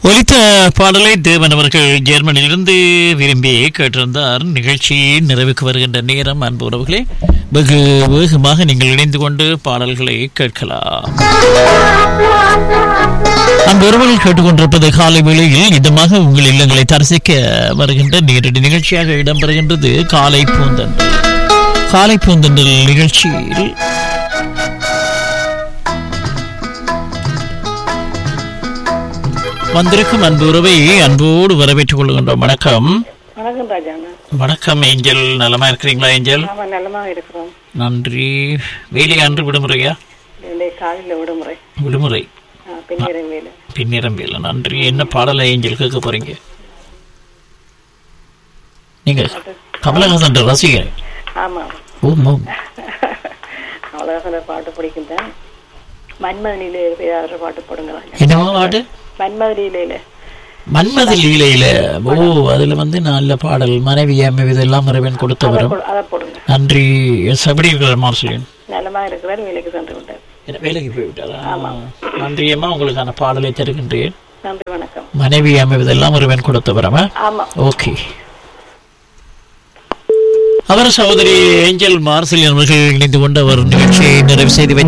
ஒலித்த பாடலை தேவன் அவர்கள் ஜெர்மனியிலிருந்து விரும்பி கேட்டிருந்தார் நிகழ்ச்சி நிறைவுக்கு வருகின்ற நேரம் அன்பு உறவுகளே வெகு வேகமாக நீங்கள் இணைந்து கொண்டு பாடல்களை கேட்கலாம் அன்பு உறவுகள் கேட்டுக்கொண்டிருப்பது காலை வேளையில் இதமாக உங்கள் இல்லங்களை தரிசிக்க வருகின்ற நேரடி நிகழ்ச்சியாக இடம்பெறுகின்றது காலை பூந்தன்றல் காலை பூந்தன்றல் நிகழ்ச்சியில் வந்திருக்கும் அன்பு உறவை அன்போடு வரவேற்றுக் கொள்கின்றோம் வணக்கம் வணக்கம் ராஜாண்ணா வணக்கம் ஏஞ்சல் நலமா இருக்கிறீங்களா ஏஞ்சல் நாம நலமா இருக்கிறோம் நன்றி வேலை அன்று விடுமுறையா இன்றைய காலையில் விடுமுறை விடுமுறை ஆ, பின்னிரம் வேலை பின்னிரம் வேலை நன்றி என்ன பாடலை ஏஞ்சல் கேட்க போறீங்க நீங்க கமலஹாசன் ரசிகர் ஆமாம் ஓம் ஓம் அவ்வளோதான் பாட்டு பிடிக்கும் தான் மன்மதனிலே வேற பாட்டு போடுங்க ராஜா என்னவா பாட்டு மன்மதனிலே மன்மத லீலையில ஓ அதுல வந்து நல்ல பாடல் மனைவி அம்மை இதெல்லாம் இறைவன் கொடுத்த வரம் அதை போடுங்க நன்றி எஸ் எப்படி இருக்கிறார் மார்சலின் நலமா இருக்கிறார் வேலைக்கு சென்று விட்டார் என்ன வேலைக்கு போய்விட்டாரா நன்றி அம்மா உங்களுக்கான பாடலை தருகின்றேன் நன்றி வணக்கம் மனைவி அமைவதெல்லாம் ஒருவன் கொடுத்த வரமா ஆமாம் ஓகே அவர் சகோதரி ஏஞ்சல் மார்சலின் அவர்கள் இணைந்து கொண்டு அவர் நிகழ்ச்சியை நிறைவு செய்து வைத்தார்